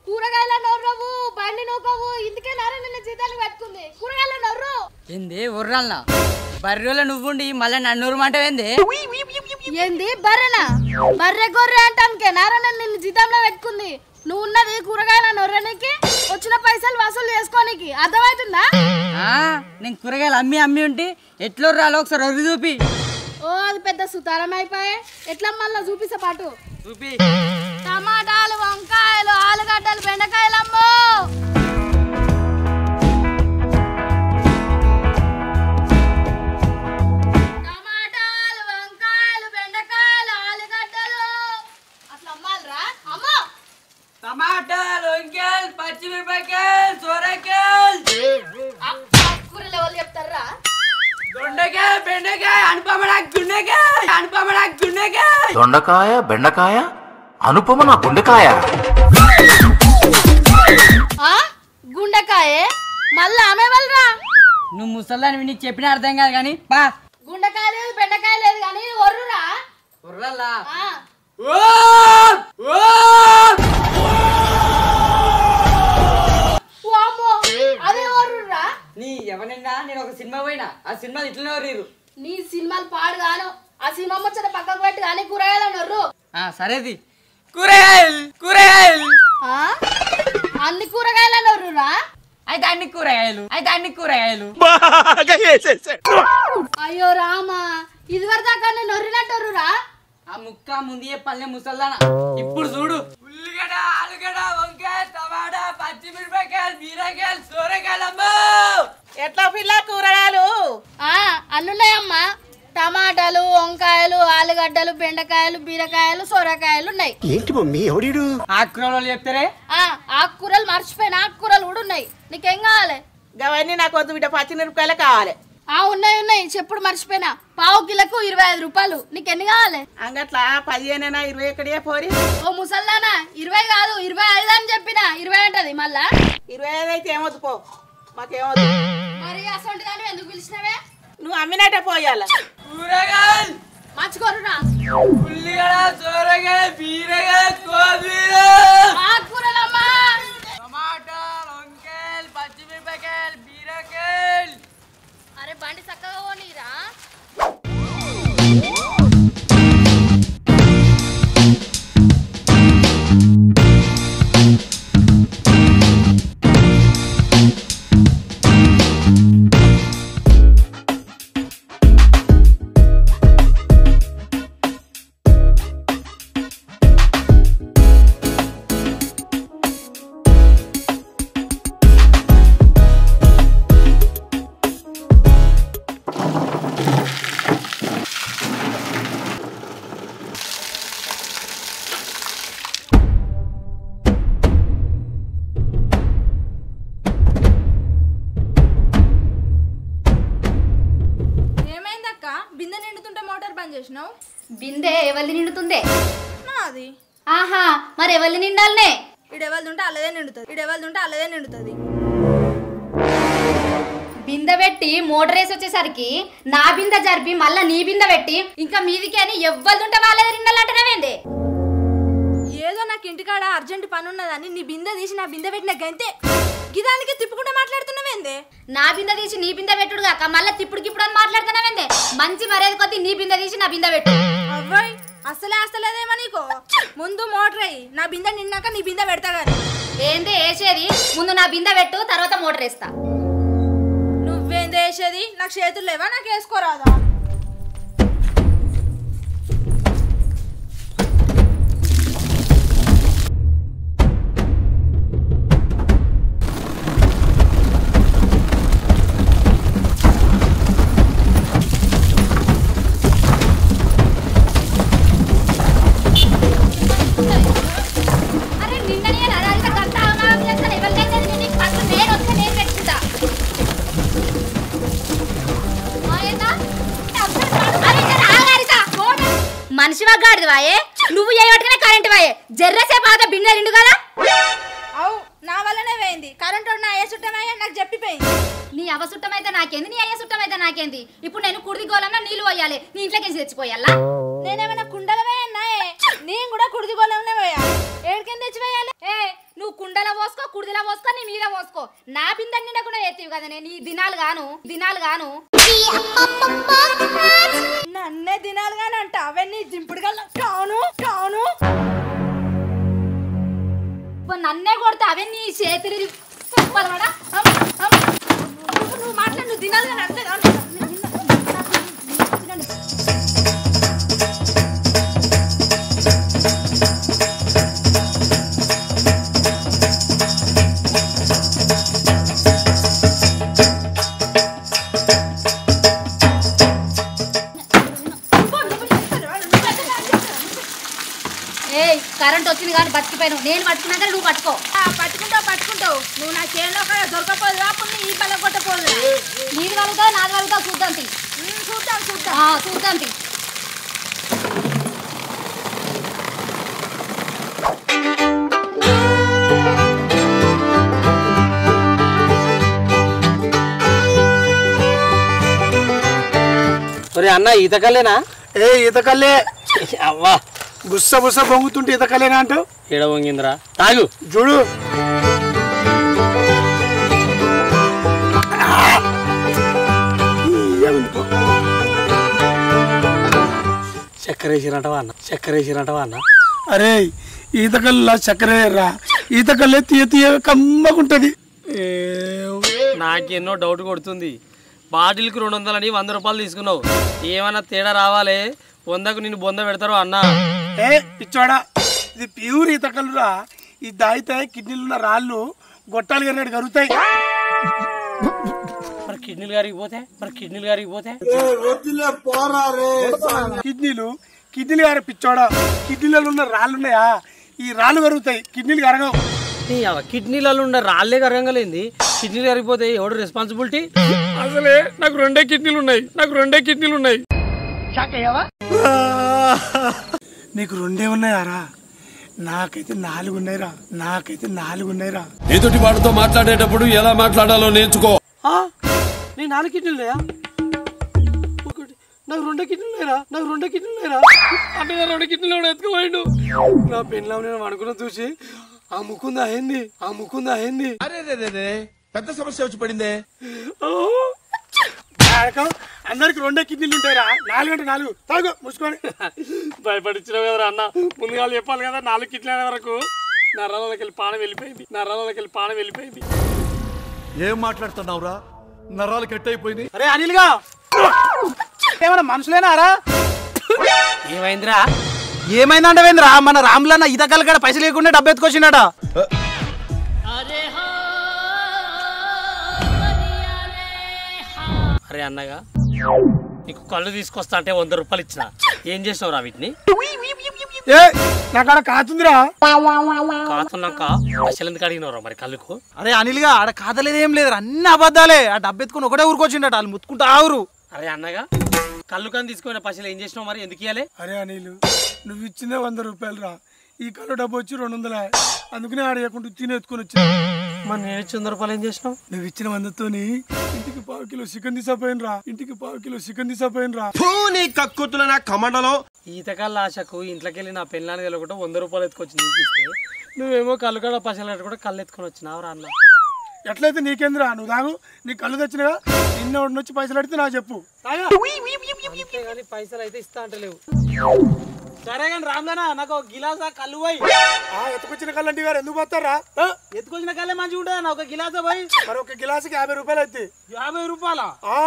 కూరగాయల నొర్రవు బండి నూకవు ఇందుకే నారా నిన్న జీతాలు పెట్టుకుంది కూరగాయల నొర్రు ఏంది ఉర్రాలనా బర్రెలో నువ్వుండి మళ్ళీ నన్ను ఉరమంటావేంది ఏంది బర్రెనా బర్రె గొర్రె అంటానికే నారాయణ నిన్ను జీతంలో పెట్టుకుంది నువ్వు ఉన్నది కూరగాయల నొర్రనికి వచ్చిన పైసలు వసూలు చేసుకోనికి అర్థమవుతుందా ఆ, నేను కూరగాయలు అమ్మి అమ్మి ఉంటే ఎట్లా రాలో ఒకసారి ఒరి చూపి ఓ అది పెద్ద సుతారం అయిపోయే ఎట్లా మళ్ళా చూపిస్తా పాటు చూపి టమాటాలు వంకాయలు ఆలుగడ్డలు బెండకాయలు అమ్మో టమాటాలు వంకాయలు బెండకాయలు ఆలుగడ్డలు అట్లా అమ్మాలిరా అమ్మో టమాటాలు వంకాయలు పచ్చిమిరపకాయలు సొరకాయలు కూరలు ఎవరు చెప్తారా దొండకాయ బెండకాయ అనుపమడా గుండెకాయ అనుపమడా గుండెకాయ దొండకాయ బెండకాయ అనుపమ నా గుండెకాయ ఆ గుండెకాయే మళ్ళా ఆమె వాళ్ళరా నువ్వు ముసల్దాని నీకు చెప్పిన అర్థం కాదు కానీ పా గుండెకాయ లేదు బెండకాయ లేదు కానీ ఒర్రురా ఉర్రల్లా ఆ, ఓ ఓ వామ్మో, అదే ఒర్రురా నీ ఎవరినా నేను ఒక సినిమా పోయినా ఆ సినిమా ఇట్లనే వరీరు నీ సినిమాలు పాడు గాను ఆ సినిమా ముచ్చట పక్కకు పెట్టి కానీ కూరగాయలు నొర్రు ఆ సరేది కూరగాయలు కూరగాయలు ఆ? అన్ని కూరగాయల నొర్రురా అయితే అన్ని కూరగాయలు అయితే అన్ని కూరగాయలు అయ్యో రామా ఇదివరకు దాకా నేను నొర్రినట్టొర్రురా ఆ ముక్క ముందే పల్లె ముసల్దాన ఇప్పుడు చూడు ఉల్లిగడ్డ ఆలుగడ్డ వంకాయ టమాటా పచ్చిమిరపకాయలు బీరకాయలు సోరకాయలు అమ్మో ఎట్లా పిల్ల కూరగాయలు ఆ అన్నున్నాయమ్మా టమాటాలు వంకాయలు ఆలుగడ్డలు బెండకాయలు బీరకాయలు సొరకాయలు ఉన్నాయి ఏంటి మమ్మీ ఎవడీడు ఆకురాలు చెప్తారే ఆ ఆకుకూరలు మర్చిపోయిన ఆకుకూరలు కూడా ఉన్నాయి నీకేం కావాలి గవన్నీ నాకు వద్దు బిడ్డ పచ్చిమిరపకాయలు కావాలి ఆ ఉన్నాయి ఉన్నాయి చెప్పుడు మర్చిపోయినా పావు కిలకు ఇరవై ఐదు రూపాయలు నీకు ఎన్ని కావాలి అంగట్లా పదిహేనైనా ఇరవై ఎక్కడే పోరి ఓ ముసల్దానా ఇరవై కాదు ఇరవై ఐదు అని చెప్పిన ఇరవై అంటది మళ్ళా ఇరవై ఐదు అయితే ఏమొద్దు పో మాకేమొద్దు మరి అసలు దాన్ని ఎందుకు పిలిచినవే నువ్వు అమ్మినట్టే పోయాల కూరగాయలు మర్చిపోరురా ఉల్లిగడ్డ సోరకాయ బీరకాయ కొత్తిమీర ఆకుకూరలమ్మా టమాటాలు వంకాయలు పచ్చిమిరపకాయలు బీరకాయలు అరే బండి చక్కగా పోనీరా ఏమైందక్క బిందె నిండుతుంటే మోటార్ బంద్ చేసినావు బిందె ఎవరిది నిండుతుందే నాది ఆహా మరి ఎవరిది నిండాలనే ఇడెవల్దుంటే అల్లదే నిండుతుంది ఇడెవల్దుంటే అల్లదే నిండుతుంది బిందె పెట్టి మోటార్ వేసి వచ్చేసరికి నా బిందె జరిపి మళ్ళా నీ బిందె పెట్టి ఇంకా మీదికి అని ఎవ్వరుంటే వాళ్ళే రిండాలంటారేంది ఏదో నాకు ఇంటికాడ అర్జెంట్ పని ఉన్నదని నీ బిందె తీసి నా బిందె పెట్టిన గంతే గిదానికి తిప్పుకుంటూ మాట్లాడుతున్నావేందే నా బిందె తీసి నీ బిందె పెట్టుడు కాక మళ్ళీ తిప్పుడు ఇప్పుడు అని మాట్లాడుతున్నావేంది మంచి మర్యాద కొద్ది నీ బిందె తీసి నా బిందె పెట్టు అవ్వయ్ అసలే అసలేదేమో నీకు ముందు మోటర్ అయ్యి నా బిందె నిన్నాక నీ బిందె పెడతా గాని ఏంది వేసేది ముందు నా బిందె పెట్టు తర్వాత మోటార్ వేస్తా నువ్వేంది వేసేది నాకు చేతులు లేవా నాకు వేసుకోరాదా అరే నిన్ననే నా దగ్గర గంట అవగాహన చేస్తాను ఎవరికైతే నేను నీకు ఫస్ట్ నేను వస్తే నేను పెట్టుకుంటా ఆ, ఏందా? అరే, జర ఆగు, హరిత. మోటార్. మనిషివా గాడిది వాయే నువ్వు ఏ పట్టుకునే కరెంట్ వాయే జర్రసేపు ఆగా బిన్నె రెండు కదా అవు నా వల్లనే పోయింది కరెంట్ నా ఏ చుట్టమయ్యా నాకు చెప్పిపోయింది నీ అవసుట్టమైతే నాకేంది నీ అయ్య సుట్టమైతే నాకేంది ఇప్పుడు నేను కుడిది గోలన్నా నీళ్ళు పోయాలి నీ ఇంట్లోకి తెచ్చిపోయాలా నేనేమైనా కుండల వేయన్నాయే నేను కూడా కుడిదిగోళంలో వేయాలి ఏడికెందుకు తెచ్చి వేయాలి ఏ నువ్వు కుండ పోసుకో నీ మీద పోసుకో నా బిందె నిండకుండా ఎత్తివి కదా నేను ఈ దినాలు గాను దినాలు గాను నన్నే దినాలు కానీ అంట అవన్నీ దింపుడు గల కాను కాను ఇప్పుడు నన్నే కొడతా అవే నీ చేతులు ఇరి- చెప్పాలవాడా? అమ్, అమ్. నువ్వు- నువ్వు మాట్లాడు నువ్వు దినాలు కానీ అంటే ఏయ్ కరెంట్ వచ్చింది కానీ బతికిపోయాను నేను పట్టుకున్నాక నువ్వు పట్టుకో ఆ, పట్టుకుంటావు పట్టుకుంటావు నువ్వు నా చేనులో కూడా దొరకపోదు అప్పుడు నీ ఈ పళ్ళ కొట్టపోదు నీది కలుగుతా నాది కలుగుతా చూద్దాం తీ. చూద్దాం చూద్దాం ఆ, చూద్దాం తీ. ఒరే అన్న ఈతకల్లేనా ఏ ఈతకల్లే అవ్వా బుస్స బుస్స పొంగుతుంటే ఈతకల్లేనా అంటావు ఏడ వంగిందిరా తాగు చూడు చక్కెర వేసిరంటవా అన్న చక్కెర వేసిరంటవా అన్న అరే ఈతకల్లా చక్కెర రా ఈతకల్లే తీయ తీయ కమ్మగుంటది నాకెన్నో డౌట్ కొడుతుంది బాటిల్కి రెండు వందలని వంద రూపాయలు తీసుకున్నావు ఏమన్నా తేడా రావాలి వందకు నేను బొంద పెడతారు అన్న ఏ పిచ్చోడా ఇది ప్యూర్ ఈతకల్లురా ఇది దాయితే కిడ్నీలు ఉన్న రాళ్ళు గొట్టాలు కన్నాడు కరుగుతాయి మరి కిడ్నీలు గారిగిపోతే మరి కిడ్నీలు గారిగిపోతే కిడ్నీలు కిడ్నీలు గారు పిచ్చోడా కిడ్నీలలో ఉన్న రాళ్ళు ఉన్నాయా ఈ రాళ్ళు కరుగుతాయి కిడ్నీలు కరగవు నీ అవ్వ కిడ్నీలలో ఉన్న రాళ్ళే కరగలేంది కిడ్నీలు కరిగిపోతే ఎవడు రెస్పాన్సిబిలిటీ అసలే నాకు రెండే కిడ్నీలు ఉన్నాయి నాకు రెండే కిడ్నీలు ఉన్నాయి నీకు రెండే ఉన్నాయారా నాకైతే నాలుగు ఉన్నాయిరా నాకైతే నాలుగు ఉన్నాయిరా ఎదుటి వాడితో మాట్లాడేటప్పుడు ఎలా మాట్లాడాలో నేర్చుకో ఆ? నీ నాలుగు కిడ్నీలు లేయా ఒకటి నాకు రెండే కిడ్నీలు లేరా నాకు రెండే కిడ్నీలు లేరా అంటే నా రెండు కిడ్నీలు కూడా ఎత్తుకుపోయిండు నా పెన్లో నేను అనుకున్న చూసి ఆ ముకుంద అయింది ఆ ముకుంద అయింది పెద్ద సమస్య వచ్చి పడిందే కారకం అందరికి రెండే కిడ్నీలు ఉంటాయిరా నాలుగు అంటే నాలుగు తాగు ముసుకొని భయపడిచ్చినావు కదరా అన్న ముందుగా చెప్పాలి కదా నాలుగు కిడ్నీల వరకు నరాలకి వెళ్ళి పానం వెళ్ళిపోయింది నరాలకి వెళ్ళి పానం వెళ్ళిపోయింది ఏం మాట్లాడుతున్నావురా నరాలు కట్ అయిపోయింది అరే అనిల్గా ఏమన్నా మనుషులేనారా ఏమైందిరా ఏమైందంటవేంద్రా మన రాములన్న ఈతకాల కాడ పైసలు లేకుండా డబ్బు ఎత్తుకొచ్చినాడ అరే అన్నగా నీకు కళ్ళు తీసుకొస్తా అంటే వంద రూపాయలు ఇచ్చిన ఏం చేసినావురా వీటిని ఏ నాకాడ కాతుందిరా కాస్తున్నాక అసలు ఎందుకు అడిగినవరా మరి కళ్ళుకు అరే అనిల్గా ఆడ కాదలేదు ఏం లేదు అన్ని అబద్ధాలే ఆ డబ్బు ఎత్తుకుని ఒకటే ఊరుకొచ్చిండట వాళ్ళు ముత్తుకుంటా ఆవురు అరే అన్నగా కళ్ళు కానీ తీసుకున్న పైసలు ఏం చేసినావు మరి ఎందుకు ఇవ్వాలి అరే అనిల్ నువ్వు ఇచ్చిందే వంద రూపాయలు రా ఈ కళ్ళు డబ్బు వచ్చి రెండు వందల అందుకనే ఆడేయకుండా తిని ఎత్తుకొని వచ్చా మరి నేను ఇచ్చి వంద రూపాయలు ఏం చేసినావు నువ్వు ఇచ్చిన వందతోని ఇంటికి పావు కిలో చికెన్ తీసపోయిన రా ఇంటికి పావు కిలో చికెన్ తీసపోయిన రా నీ కక్కుతున్న నా కమండలో ఈతకాళ్ళ ఆశకు ఇంట్లోకి వెళ్ళి నా పెళ్ళాన్ని వెళ్ళకుండా వంద రూపాయలు ఎత్తుకొచ్చి నీకు ఇస్తే నువ్వేమో కళ్ళు కాడ పైసలు కూడా కళ్ళు ఎత్తుకొని వచ్చినావు రా అన్న ఎట్లయితే నీకేందిరా నువ్వు తాగు నీ కళ్ళు తెచ్చినగా నిన్న ఒకటి వచ్చి పైసలు అడిగితే నాకు చెప్పు తాగా అంతేగాని పైసలు అయితే ఇస్తా అంటలేవు సరే కానీ రామ్దానా నాకు ఒక గిలాసా కళ్ళు పోయి ఆ, ఎత్తుకొచ్చిన కళ్ళంటి గారు ఎందుకు పోతారా ఆ, ఎత్తుకొచ్చిన కళ్ళే మంచిగా ఉంటుంది ఒక గిలాస పోయి మరి ఒక గిలాసుకి యాభై రూపాయలు అయితే యాభై రూపాయల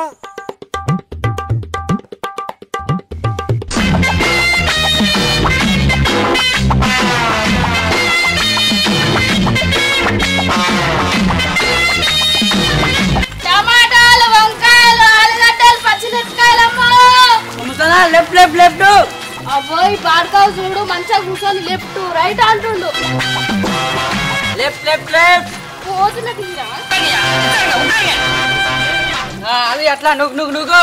టమాటాలు వంకాయలు ఆలుగడ్డలు పచ్చిమిరపకాయలమ్మా లెఫ్ట్ లెఫ్ట్ లెఫ్ట్ అవ్వోయ్ బాడకావు చూడు మంచిగా కూర్చొని లెఫ్ట్ రైట్ అంటుండు లెఫ్ట్ లెఫ్ట్ లెఫ్ట్ పోతున్న తీరా అది అట్లా నువ్వు నువ్వు నువ్వు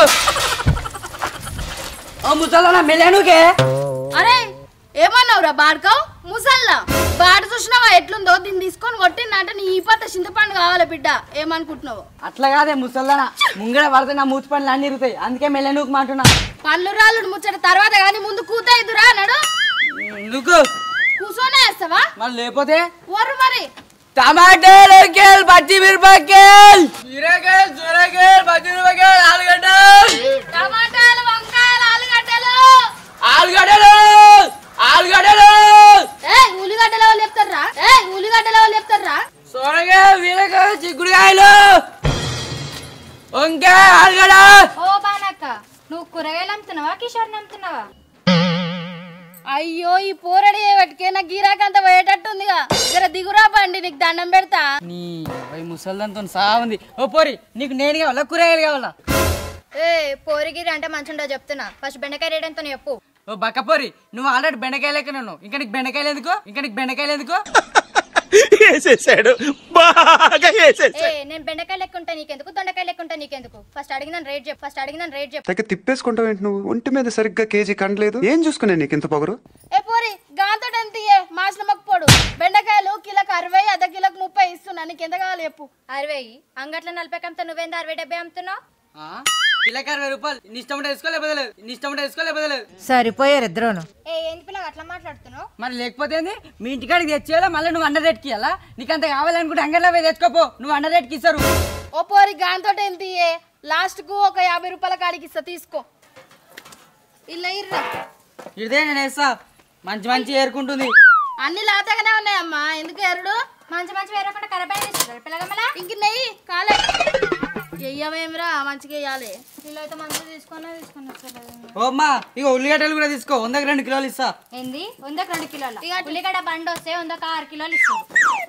ఓ ముసలా మెలేనుకే అరే ఏమన్నావురా బాడకావు ముసల్లా బాడ చూసినావా ఎట్లుందో దీన్ని తీసుకొని కొట్టిందంటే నీ ఈ పత్త చింతపండు కావాలి బిడ్డ ఏమనుకుంటున్నావు అట్లా కాదే ముసల్లానా ముంగడ పడితే నా మూతి పనులు అన్ని ఇరుగుతాయి అందుకే మెల్లెనుకు మాంటున్నా పళ్ళు రాళ్ళు ముచ్చట తర్వాత కానీ ముందు కూతయిదురా అన్నాడు నువ్వు కూర్చొనే వేస్తావా మరి లేకపోతే ఓరు మరి టమాటాలు వంకాయలు పచ్చి మిరపకాయలు బీరకాయలు సొరకాయలు పచ్చి మిరపకాయలు ఆలుగడ్డలు టమాటాలు వంకాయలు ఆలుగడ్డలు ఆలుగడ్డలు ఆలుగడ్డలు ఏ ఉల్లిగడ్డలు ఎవరు చెప్తారా ఏ ఉల్లిగడ్డలు ఎవరు చెప్తారా సొరకాయ బీరకాయ చిక్కుడుకాయలు వంకాయ ఆలుగడ్డ ఓ బానక్క నువ్వు కూరగాయలు అమ్ముతున్నావా కిషోర్ అమ్ముతున్నావా అయ్యో ఈ పోరడి పట్టుకే నా గిరాకంత పోయేటట్టుందిగా జర దిగురా బండి నీకు దండం పెడతా నీ పోయి ముసల్దాంతో సాగుంది ఓ పోరి నీకు నేను కావాలా కూరగాయలు కావాలా ఏ పోరిగిరి అంటే మంచిగా చెప్తున్నా ఫస్ట్ బెండకాయ రేట్ ఎంతో చెప్పు ఓ బక్కపోరి నువ్వు ఆల్రెడీ బెండకాయలు ఎక్కడ ఉన్నావు ఇంకా నీకు బెండకాయలు ఎందుకు ఇంకా నీకు బెండకాయలు ఎందుకు వేసేసాడు బాగా వేసేసాడు ఏ నేను బెండకాయ లెక్క ఉంటా నీకెందుకు దొండకాయ లెక్క ఉంటా నీకెందుకు ఫస్ట్ అడిగిన రేట్ చెప్పు ఫస్ట్ అడిగిన రేట్ చెప్పు తెగ తిప్పేసుకుంటావు ఏంటి నువ్వు ఒంటి మీద సరిగ్గా కేజీ కండలేదు ఏం చూసుకునే నీకు ఇంత పొగరు ఏ పోరి గాంతో ఎంత ఇయ్యే మాసల మొక్కపోడు బెండకాయలు కిలోకి అరవై అర్ధ కిలోకి ముప్పై ఇస్తున్నా నీకు ఎంత కావాలి చెప్పు అరవై అంగట్లో నలభై అమ్ముతా నువ్వేంది అరవై డెబ్బై అమ్ముతున్నావు ఆ? కిలోకి అరవై రూపాయలు నీ ఇష్టం ఉంటే వేసుకో లేకపోతే లేదు నీ ఇష్టం ఉంటే వేసుకో లేకపోతే లేదు సరిపోయారు ఇద్దరును ఏ ఏంది పిల్లగా అట్లా మాట్లాడుతున్నావు మరి లేకపోతే ఏంది మీ ఇంటికాడికి తెచ్చేయాలా మళ్ళీ నువ్వు అండర్ రేట్కి ఇవ్వాలా నీకు అంత కావాలనుకుంటే అంగట్లో పోయి తెచ్చుకోపో నువ్వు అండర్ రేట్కి ఇస్తారు ఓ పోరి గాంతో ఎంత ఇయ్యే లాస్ట్ కు ఒక యాభై రూపాయల కాడికి ఇస్తా తీసుకో ఇలా ఇర్రా ఇదే నేను వేస్తా మంచి మంచి ఏరుకుంటుంది అన్ని లాతగానే ఉన్నాయమ్మా ఎందుకు ఎరుడు మంచి మంచి వేరే ఒకటి ఖరాబ్ అయిన పిల్లగమ్మలా ఇంక నెయ్యి కాలే వెయ్యమేమిరా మంచిగా వేయాలి వీళ్ళు అయితే మంచిగా తీసుకున్నా తీసుకున్నా ఓ అమ్మా ఇక ఉల్లిగడ్డలు కూడా తీసుకో వందకి రెండు కిలోలు ఇస్తా ఏంది వందకు రెండు కిలోల ఉల్లిగడ్డ బండి వస్తే వందకు ఆరు కిలోలు ఇస్తుంది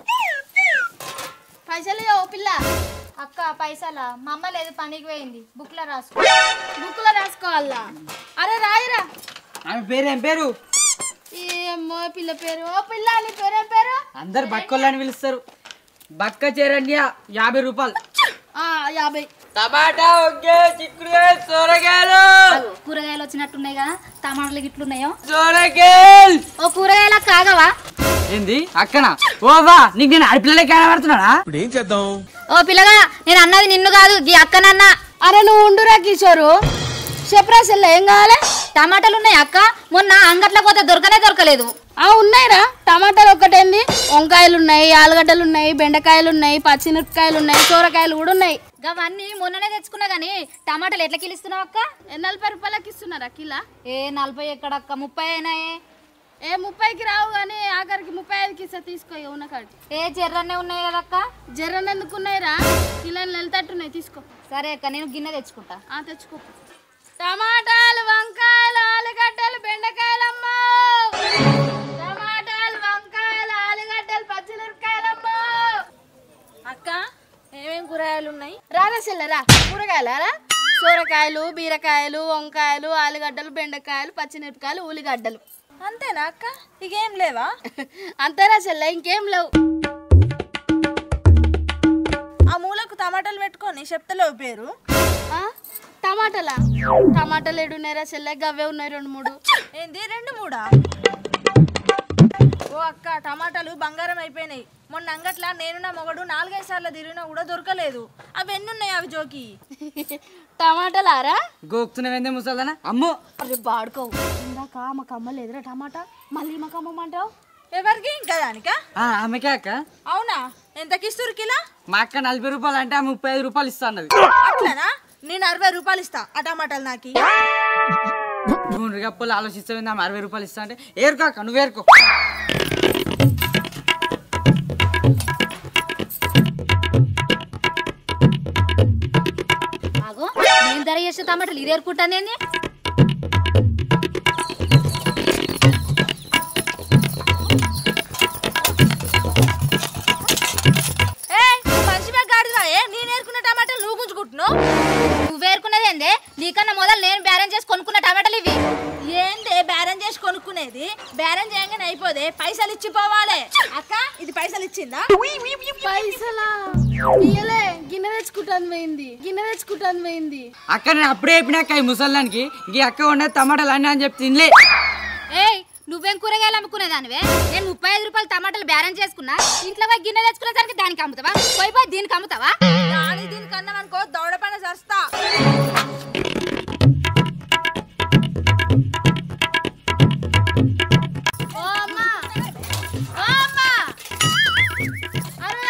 పైసలు ఇయ్యవు పిల్ల అక్క పైసల మా అమ్మ లేదు పనికి పోయింది బుక్ లో రాసుకో బుక్కులో రాసుకోవాలా అరే రాయిరా ఆమె పేరు ఏం పేరు ఏమో పిల్ల పేరు ఓ పిల్ల నీ పేరేం పేరు అందరు బక్కోళ్ళని పిలుస్తారు బక్క చేరండి యాభై రూపాయలు ఆ యాభై టమాటా ఒకే చిక్కుడుకాయ సొరకాయలు కూరగాయలు వచ్చినట్టున్నాయి కదా టమాటాలు గిట్లున్నాయో సొరకాయలు ఓ కూరగాయల కాగవా ఏంది అక్కన ఓ బా నీకు నేను అడిపిల్లలే కనబడుతున్నానా ఇప్పుడు ఏం చేద్దాం ఓ పిల్లగా నేను అన్నది నిన్ను కాదు ఈ అక్కనన్నా అరే నువ్వు ఉండురా కిషోరు చెప్పరా చెల్ల ఏం కావాలి టమాటాలు ఉన్నాయి అక్క మొన్న అంగట్లో పోతే దొరకనే దొరకలేదు ఆ ఉన్నాయిరా టమాటాలు ఒకటేంది వంకాయలు ఉన్నాయి ఆలుగడ్డలు ఉన్నాయి బెండకాయలు ఉన్నాయి పచ్చిమిరపకాయలు ఉన్నాయి సోరకాయలు కూడా ఉన్నాయి అవన్నీ మొన్ననే తెచ్చుకున్నా గానీ టమాటాలు ఎట్లా కిలిస్తున్నావు అక్క ఏ నలభై రూపాయలకి ఇస్తున్నారా కిలా ఏ నలభై ఎక్కడక్క ముప్పై అయినాయే ఏ ముప్పైకి రావు కానీ ఆఖరికి ముప్పై ఐదుకి ఇస్తా తీసుకో ఇక ఉన్న కాడికి ఏ జర్రనే ఉన్నాయి కదక్క జర్రలు ఎందుకు ఉన్నాయిరా కిలోలు నెలతట్టున్నాయి తీసుకో సరే అక్క నేను గిన్నె తెచ్చుకుంటా ఆ తెచ్చుకో టమాటాలు వంకాయలు ఆలుగడ్డలు బెండకాయలు అమ్మో టమాటాలు వంకాయలు ఆలుగడ్డలు పచ్చిమిరపకాయలు అమ్మో అక్క ఏమేం కూరగాయలు ఉన్నాయి రారా చెల్లెరా కూరగాయలు రా సోరకాయలు బీరకాయలు వంకాయలు ఆలుగడ్డలు బెండకాయలు పచ్చిమిరపకాయలు ఉల్లిగడ్డలు అంతేనా అక్క ఇకేం లేవా అంతేరా చెల్లె ఇంకేం లేవు ఆ మూలకు టమాటాలు పెట్టుకొని చెప్తలేవు పేరు ఆ? టమాటాలా టమాటాలు ఏడున్నాయిరా చెల్లె గవ్వే ఉన్నాయి రెండు మూడు ఏంది రెండు మూడా ఓ అక్క టమాటాలు బంగారం అయిపోయినాయి మొన్న అంగట్ల నేను నా మొగడు నాలుగైదు సార్లు తిరిగినా కూడా దొరకలేదు అవి ఎన్ని ఉన్నాయి అవి జోకి టమాటాలారా గోక్తున్నావేందే ముసల్దానా అమ్మో అరే బాడుకోవు ఇందాక మాకు అమ్మ లేదురా టమాటా మళ్ళీ మాకు అమ్మమంటావు ఎవరికి ఇంకా దానికా ఆ, ఆమెకే అక్క అవునా ఎంతకి ఇస్తారు కిలో మా అక్క నలభై రూపాయలు అంటే ఆమె ముప్పై ఐదు రూపాయలు ఇస్తా అన్నది అట్లనా నేను అరవై రూపాయలు ఇస్తా ఆ టమాటాలు నాకి నువ్వు గప్పలు ఆలోచిస్తావు ఆమె అరవై రూపాయలు ఇస్తా అంటే ఏరుకో అక్క నువ్వు ఏరుకో ఆగో నేను ధర చేసే టమాటాలు ఇది ఏరుకుంటానేంది ఏ మనిషి మీద గాడిదా ఏ నేను ఏరుకున్న టమాటాలు నువ్వు గుంజుకుంటున్నావు నువ్వు ఏరుకున్నది ఏందే నీకన్నా మొదలు నేను బేరం చేసి కొనుక్కున్న టమాటాలు ఇవి ఏందే బేరం చేసి కొనుక్కునేది బేరం చేయగానే అయిపోదే పైసలు ఇచ్చిపోవాలి అక్క ఇది పైసలు ఇచ్చిందా పైసలా ఇయ్యలే గిన్నె తెచ్చుకుంటాను పోయింది గిన్నె తెచ్చుకుంటాను పోయింది అక్క నేను అప్పుడే చెప్పినాక ఈ ముసల్దానికి ఈ అక్క ఉండేది టమాటాలు అన్నీ అని చెప్తే తినలే ఏయ్ నువ్వేం కూరగాయలు అమ్ముకునేదానివే నేను ముప్పై ఐదు రూపాయలు టమాటాలు బేరం చేసుకున్నా ఇంట్లో పోయి గిన్నె తెచ్చుకునేసరికి దానికి అమ్ముతావా పోయి పోయి దీనికి అమ్ముతావా దాని దీనికి అన్నం అనుకో దౌడ పైన చస్తా ఓ అమ్మా ఓ అమ్మా అరే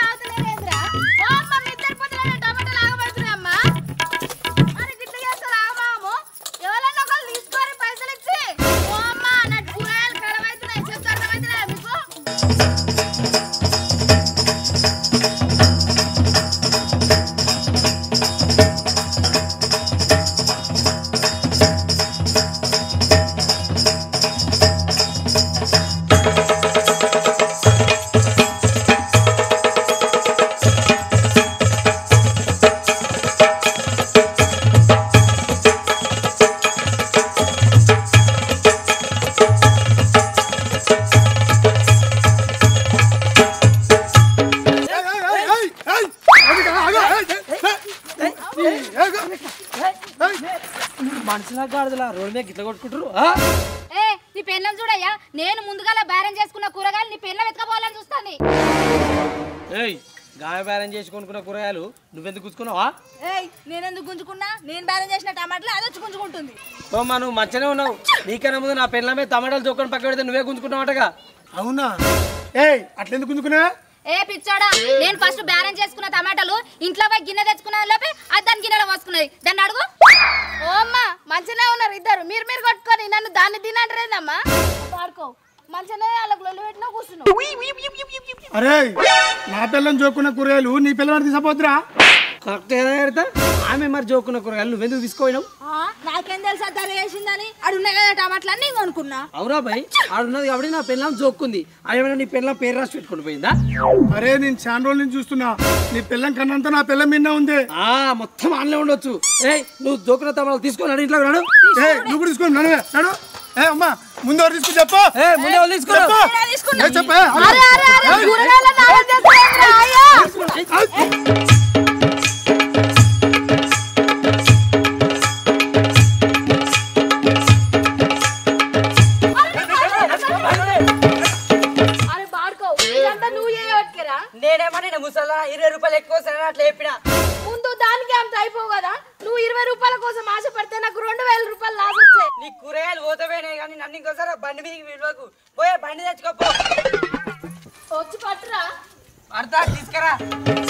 పిచ్చిన గాడిదలా రోడ్డు మీద గిట్ల కొట్టుకుంటారు ఆ? ఏ నీ పెళ్ళం చూడయ్యా నేను ముందుగా బేరం చేసుకున్న కూరగాయలు నీ పెళ్ళం ఎత్తుకపోవాలని చూస్తాను ఏయ్ గాయ బేరం చేసి కొనుక్కున్న కూరగాయలు నువ్వెందుకు గుచ్చుకున్నావా ఏయ్ నేనెందుకు గుంజుకున్నా నేను బేరం చేసిన టమాటాలు అది వచ్చి గుంజుకుంటుంది అమ్మా నువ్వు మంచిగానే ఉన్నావు నీకన్నా ముందు నా పెళ్ళమే టమాటాలు చొక్కని పక్క పెడితే నువ్వే గుంజుకున్నావటగా అవునా ఏయ్ అట్లెందుకు గుంజుకున్నా ఏ పిచ్చోడా నేను ఫస్ట్ బేరం చేసుకున్న టమాటాలు ఇంట్లో పోయి గిన్నె తెచ్చుకున్న లోపే అది దాని గిన్నెలో పోసుకున్నది దాన్ని అడుగు ఓ అమ్మ మంచిగానే ఉన్నారు ఇద్దరు మీరు మీరు కొట్టుకొని నన్ను దాన్ని తినంటారేందమ్మా పాడుకో మంచిగానే వాళ్ళకి లొల్లి పెట్టినా కూర్చున్నావు అరే నా పిల్లని జోకున్న కూరగాయలు నీ పిల్లని తీసపోద్దురా కరెక్ట్ ఏదైతే ఆమె మరి జోకున్న కూరగాయలు నువ్వెందుకు తీసుకోయినావు ఆ, నాకేం తెలుసా ధర వేసిందని అడు ఉన్నాయి కదా టమాటాలు అన్నీ కొనుక్కున్నా అవునా భయ్ ఆడున్నది కాబట్టి నా పిల్లం జోక్కుంది అదేమైనా నీ పిల్లం పేరు రాసి పెట్టుకుని పోయిందా అరే నేను చాలా రోజుల నుంచి చూస్తున్నా నీ పిల్లం కన్నంతా నా పిల్లం మిన్న ఉంది ఆ మొత్తం ఆన్లే ఉండొచ్చు ఏయ్ నువ్వు జోకున్న తమలు తీసుకొని ఇంట్లో రాడు ఏ నువ్వు కూడా తీసుకో నడు నడు ఏ అమ్మా ముందు ఎవరు తీసుకుని చెప్పు ఏ ముందే వాళ్ళు తీసుకో చెప్పు. ఏ చెప్పు, ఏ, అమ్మ. అరే అరే అరే కూరగాయల నాలుగు తెచ్చుకోండిరా, అయ్యా అరే బాడుకో ఇదంతా నువ్వు చేయవట్టుకెరా నేనేమన్నా ముసలా ఇరవై రూపాయలు ఎక్కువ వస్తానని అట్లా చెప్పిన ముందు దానికి అంత అయిపోవు కదా నువ్వు ఇరవై రూపాయల కోసం ఆశపడితే నాకు రెండు వేల రూపాయలు లాస్ వచ్చాయి నీ కూరగాయలు పోతపోయినాయి కానీ నన్ను ఇంకోసారి బండి మీదకి విలువకు పోయే బండి తెచ్చుకోపో వచ్చి పట్టురా అర్థా తీసుకురా